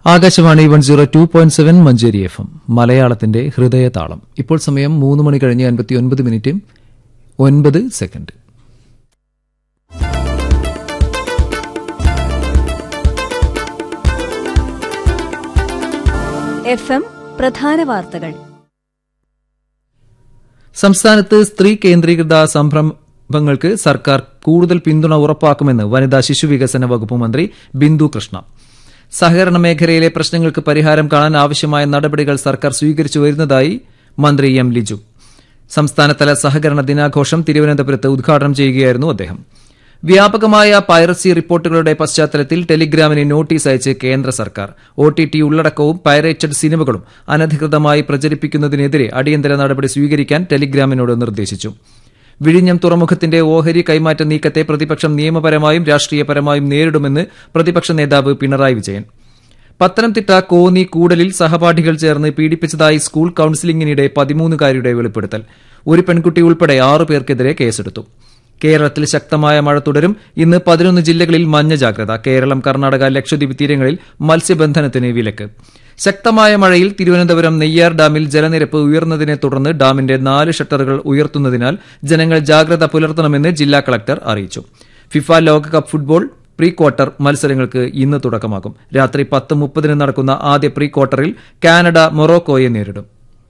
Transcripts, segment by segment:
Akashvani one zero two point seven Manjeri F M മലയാളത്തിന്റെ ഹൃദയതാളം ഇപ്പോൾ സമയം മൂന്ന് മണി കഴിഞ്ഞ് അൻപത്തി ഒൻപത് മിനിറ്റ് ഒൻപത് സെക്കൻഡ് എഫ് എം പ്രധാന വാർത്തകൾ സംസ്ഥാനത്ത് സ്ത്രീ കേന്ദ്രീകൃത സംരംഭങ്ങൾക്ക് സർക്കാർ കൂടുതൽ പിന്തുണ ഉറപ്പാക്കുമെന്ന് വനിതാ ശിശുവികസന വകുപ്പ് മന്ത്രി ബിന്ദു കൃഷ്ണ സഹകരണ മേഖലയിലെ പ്രശ്നങ്ങൾക്ക് പരിഹാരം കാണാൻ ആവശ്യമായ നടപടികൾ സർക്കാർ സ്വീകരിച്ചു വരുന്നതായി മന്ത്രി എം ലിജു സംസ്ഥാനതല സഹകരണ ദിനാഘോഷം തിരുവനന്തപുരത്ത് ഉദ്ഘാടനം ചെയ്യുകയായിരുന്നു അദ്ദേഹം വ്യാപകമായ പൈറസി റിപ്പോർട്ടുകളുടെ പശ്ചാത്തലത്തിൽ ടെലിഗ്രാമിന് നോട്ടീസ് അയച്ച് കേന്ദ്ര സർക്കാർ ഒ ടി ടി ഉള്ളടക്കവും പൈറേറ്റഡ് സിനിമകളും അനധികൃതമായി പ്രചരിപ്പിക്കുന്നതിനെതിരെ അടിയന്തര നടപടി സ്വീകരിക്കാൻ ടെലിഗ്രാമിനോട് നിർദ്ദേശിച്ചു വിഴിഞ്ഞം തുറമുഖത്തിന്റെ ഓഹരി കൈമാറ്റ നീക്കത്തെ പ്രതിപക്ഷം നിയമപരമായും രാഷ്ട്രീയപരമായും നേരിടുമെന്ന് പ്രതിപക്ഷ നേതാവ് പിണറായി വിജയൻ പത്തനംതിട്ട കോന്നി കൂടലിൽ സഹപാഠികൾ ചേർന്ന് പീഡിപ്പിച്ചതായി സ്കൂൾ കൌൺസിലിംഗിനിടെ പതിമൂന്നുകാരിയുടെ വെളിപ്പെടുത്തൽ ഒരു പെൺകുട്ടി ഉൾപ്പെടെ ആറു പേർക്കെതിരെ കേസെടുത്തു കേരളത്തിൽ ശക്തമായ മഴ തുടരും ഇന്ന് പതിനൊന്ന് ജില്ലകളിൽ മഞ്ഞ ജാഗ്രത കേരളം കർണാടക ലക്ഷദ്വീപ് തീരങ്ങളിൽ മത്സ്യബന്ധനത്തിന് വിലക്ക് ശക്തമായ മഴയിൽ തിരുവനന്തപുരം നെയ്യാർ ഡാമിൽ ജലനിരപ്പ് ഉയർന്നതിനെ തുടർന്ന് ഡാമിന്റെ നാല് ഷട്ടറുകൾ ഉയർത്തുന്നതിനാൽ ജനങ്ങൾ ജാഗ്രത പുലർത്തണമെന്ന് ജില്ലാ കളക്ടർ അറിയിച്ചു ഫിഫ ലോകകപ്പ് ഫുട്ബോൾ പ്രീ ക്വാർട്ടർ മത്സരങ്ങൾക്ക് ഇന്ന് തുടക്കമാകും രാത്രി പത്ത് മുപ്പതിന് നടക്കുന്ന ആദ്യ പ്രീ ക്വാർട്ടറിൽ കാനഡ മൊറോക്കോയെ നേരിടും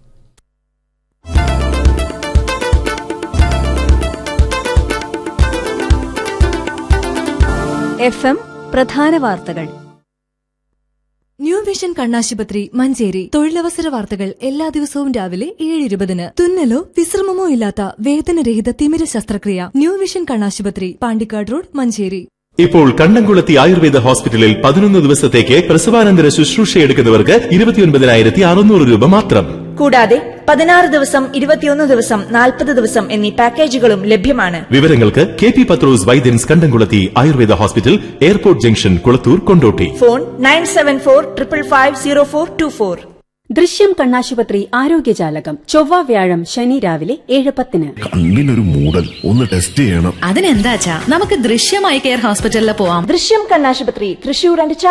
എഫ് എം പ്രധാന വാർത്തകൾ ന്യൂ വിഷൻ കണ്ണാശുപത്രി മഞ്ചേരി തൊഴിലവസര വാർത്തകൾ എല്ലാ ദിവസവും രാവിലെ ഏഴ് ഇരുപതിന് തുന്നലോ വിശ്രമമോ ഇല്ലാത്ത വേദനരഹിത തിമിര ശസ്ത്രക്രിയ ന്യൂ വിഷൻ കണ്ണാശുപത്രി പാണ്ടിക്കാട് റോഡ് മഞ്ചേരി ഇപ്പോൾ കണ്ടംകുളത്തി ആയുർവേദ ഹോസ്പിറ്റലിൽ പതിനൊന്ന് ദിവസത്തേക്ക് പ്രസവാനന്തര ശുശ്രൂഷ എടുക്കുന്നവർക്ക് ഇരുപത്തിയൊൻപതിനായിരത്തി അറുന്നൂറ് രൂപ മാത്രം കൂടാതെ പതിനാറ് ദിവസം ഇരുപത്തിയൊന്ന് ദിവസം നാൽപ്പത് ദിവസം എന്നീ പാക്കേജുകളും ലഭ്യമാണ് വിവരങ്ങൾക്ക് കെ പി പത്രോസ് വൈദ്യൻസ് Kandamkulathy Ayurveda hospital airport junction Kulathur Kondotty phone nine seven four triple five zero four two four ദൃശ്യം കണ്ണാശുപത്രി ആരോഗ്യജാലകം ചൊവ്വ വ്യാഴം ശനി രാവിലെ ഏഴ് പത്തിന് കണ്ണിനൊരു മൂടൽ ഒന്ന് ടെസ്റ്റ് ചെയ്യണം അതിനെന്താച്ചാ നമുക്ക് ദൃശ്യമായി കെയർ ഹോസ്പിറ്റലിൽ പോവാം ദൃശ്യം കണ്ണാശുപത്രി തൃശൂർ ആൻഡ്